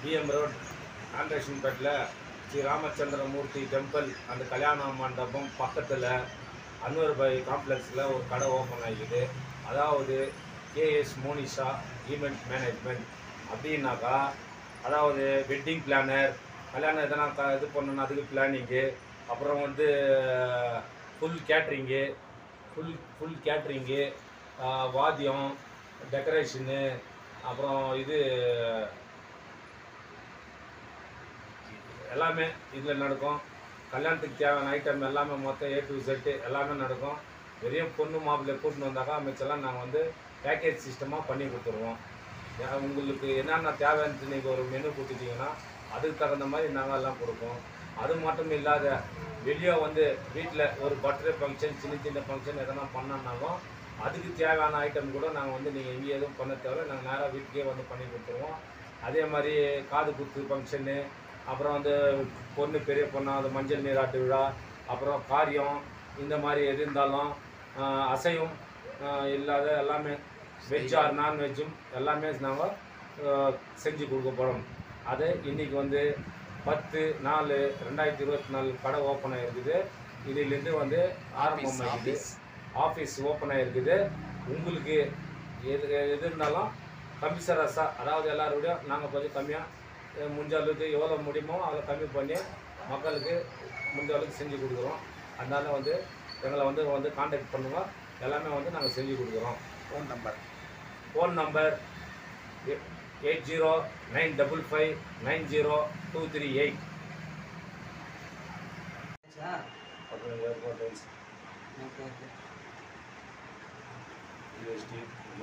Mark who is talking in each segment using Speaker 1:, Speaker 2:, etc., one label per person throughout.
Speaker 1: PM road ஆண்டேஷன்பேட்டில் Shri Ramachandramurthy temple அந்த கல்யாண மண்டபம் பக்கத்தில் அன்வர் பாய் காம்ப்ளெக்ஸில் ஒரு கடை ஓப்பன் ஆகிக்குது அதாவது கேஎஸ் மோனிஷா ஈவெண்ட் மேனேஜ்மெண்ட் அப்படின்னாக்கா அதாவது வெட்டிங் பிளானர் கல்யாணம் எதனா க இது பண்ணணும் அதுக்கு பிளானிங்கு அப்புறம் வந்து full catering full full catering வாத்தியம் டெக்கரேஷனு அப்புறம் இது எல்லாமே இதில் நடக்கும் கல்யாணத்துக்கு தேவையான ஐட்டம் எல்லாமே மொத்தம் ஏ டு செட்டு எல்லாமே நடக்கும் வெறும் பொண்ணு மாப்பிள்ளை கூட்டின்னு வந்தாக்கா மிச்சம்லாம் நாங்கள் வந்து பேக்கேஜ் சிஸ்டமாக பண்ணி கொடுத்துருவோம் ஏன் உங்களுக்கு என்னென்ன தேவைன்னு நீங்கள் ஒரு மெனு கொடுத்துட்டீங்கன்னா அதுக்கு தகுந்த மாதிரி நாங்கள் எல்லாம் கொடுப்போம் அது மட்டும் இல்லாத வெளியே வந்து வீட்டில் ஒரு பர்த்டே ஃபங்க்ஷன் சின்ன சின்ன ஃபங்க்ஷன் எதனா பண்ணோம்னாலும் அதுக்கு தேவையான ஐட்டம் கூட நாங்கள் வந்து நீங்கள் எங்கேயும் எதுவும் பண்ண தேவை நாங்கள் நேராக வீட்டுக்கே வந்து பண்ணி கொடுத்துருவோம் அதே மாதிரி காது குத்து ஃபங்க்ஷனு அப்புறம் வந்து பொண்ணு பெரிய பொண்ணா அது மஞ்சள் நீராட்டு விழா அப்புறம் காரியம் இந்த மாதிரி எது இருந்தாலும் ஆஹ், அசைவம் ஆஹ், இல்லாத எல்லாமே வெஜ் ஆர் நான்வெஜ்ஜும் எல்லாமே நாங்கள் செஞ்சு கொடுக்கப்படும் அது இன்னைக்கு வந்து பத்து நாலு ரெண்டாயிரத்தி இருபத்தி நாலு கடை ஓப்பன் ஆகிருக்குது இதிலேருந்து வந்து ஆரம்பம் ஆகிடுது ஆஃபீஸ் ஓப்பன் ஆகிருக்குது உங்களுக்கு எது எது இருந்தாலும் கமிஷன் ரசா அதாவது எல்லாரோடையும் நாங்கள் கொஞ்சம் கம்மியாக முடிஞ்ச அளவுக்கு எவ்வளோ முடியுமோ அதை கம்மி பண்ணி மக்களுக்கு முடிஞ்ச அளவுக்கு செஞ்சு கொடுக்குறோம் அதனால வந்து எங்களை வந்து வந்து காண்டாக்ட் பண்ணுங்க எல்லாமே வந்து நாங்கள் செஞ்சு கொடுக்குறோம்
Speaker 2: phone number
Speaker 1: phone number eight zero nine double five nine zero two three eight அப்புறம் airport
Speaker 2: okay okay
Speaker 1: UST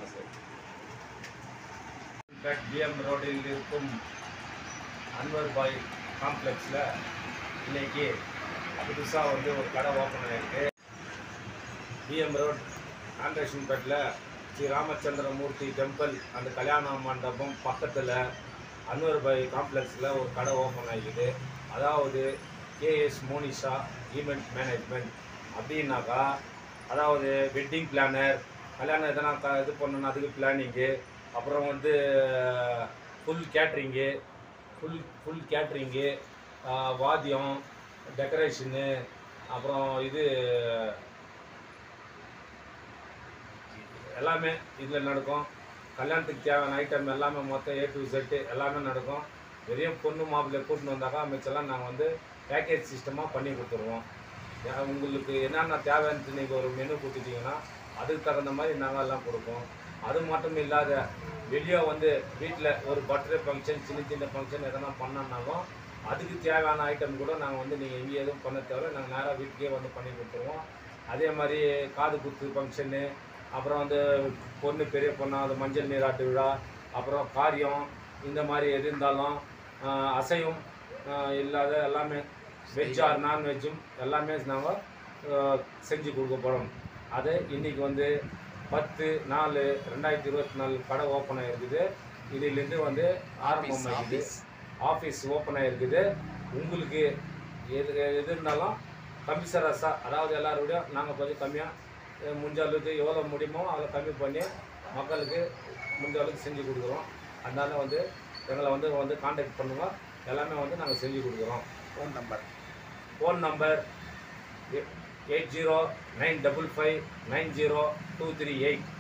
Speaker 1: back PM ரோடில் இருக்கும் அன்வர் பாய் காம்ப்ளெக்ஸில் இன்னைக்கு புதுசாக வந்து ஒரு கடை ஓப்பன் ஆகிருக்கு பிஎம் ரோட் ஆண்டேஷன்பேட்டில் ஸ்ரீ ராமச்சந்திரமூர்த்தி டெம்பிள் அந்த கல்யாண மண்டபம் பக்கத்தில் அன்வர் பாய் காம்ப்ளெக்ஸில் ஒரு கடை ஓப்பன் ஆகிக்குது அதாவது கேஎஸ் மோனிஷா ஈவெண்ட் மேனேஜ்மெண்ட் அப்படின்னாக்கா அதாவது வெட்டிங் பிளானர் கல்யாணம் எதனா க இது பண்ணணும் அதுக்கு பிளானிங்கு அப்புறம் வந்து full catering full full catering வாத்தியம் டெக்கரேஷனு அப்புறம் இது எல்லாமே இதில் நடக்கும் கல்யாணத்துக்கு தேவையான ஐட்டம் எல்லாமே மொத்தம் ஏ டு செட்டு எல்லாமே நடக்கும் வெறும் பொண்ணு மாப்பிள்ளை கூட்டின்னு வந்தாக்கா மிச்சம்லாம் நாங்கள் வந்து பேக்கேஜ் சிஸ்டமாக பண்ணி கொடுத்துருவோம் ஏன் உங்களுக்கு என்னென்ன தேவைன்னு நீங்கள் ஒரு மெனு கொடுத்துட்டீங்கன்னா அதுக்கு தகுந்த மாதிரி நாங்கள் எல்லாம் கொடுப்போம் அது மட்டும் இல்லாத வெளியே வந்து வீட்டில் ஒரு பர்த்டே ஃபங்க்ஷன் சின்ன சின்ன ஃபங்க்ஷன் எதனா பண்ணோம்னாலும் அதுக்கு தேவையான ஐட்டம் கூட நாங்கள் வந்து நீங்கள் எங்கேயும் எதுவும் பண்ண தேவை நாங்கள் நேராக வீட்டுக்கே வந்து பண்ணி கொடுத்துருவோம் அதே மாதிரி காது குத்து ஃபங்க்ஷனு அப்புறம் வந்து பொண்ணு பெரிய பொண்ணா அது மஞ்சள் நீராட்டு விழா அப்புறம் காரியம் இந்த மாதிரி எது இருந்தாலும் ஆஹ், அசைவம் ஆஹ், இல்லாத எல்லாமே வெஜ் ஆர் நான்வெஜ்ஜும் எல்லாமே நாங்கள் செஞ்சு கொடுக்கப்படும் அது இன்னைக்கு வந்து பத்து நாலு ரெண்டாயிரத்தி இருபத்தி நாலு கடை ஓப்பன் ஆகிருக்குது இதிலேருந்து வந்து ஆரம்பம் ஆகிடுது ஆஃபீஸ் ஓப்பன் ஆகிருக்குது உங்களுக்கு எது எது இருந்தாலும் கமிஷன் ரசா அதாவது எல்லாரோடையும் நாங்கள் கொஞ்சம் கம்மியாக முடிஞ்ச அளவுக்கு எவ்வளோ முடியுமோ அதை கம்மி பண்ணி மக்களுக்கு முடிஞ்ச அளவுக்கு செஞ்சு கொடுக்குறோம் அதனால வந்து எங்களை வந்து வந்து காண்டாக்ட் பண்ணுங்க எல்லாமே வந்து நாங்கள் செஞ்சு கொடுக்குறோம்
Speaker 2: phone number
Speaker 1: phone number eight zero nine double five nine zero two three eight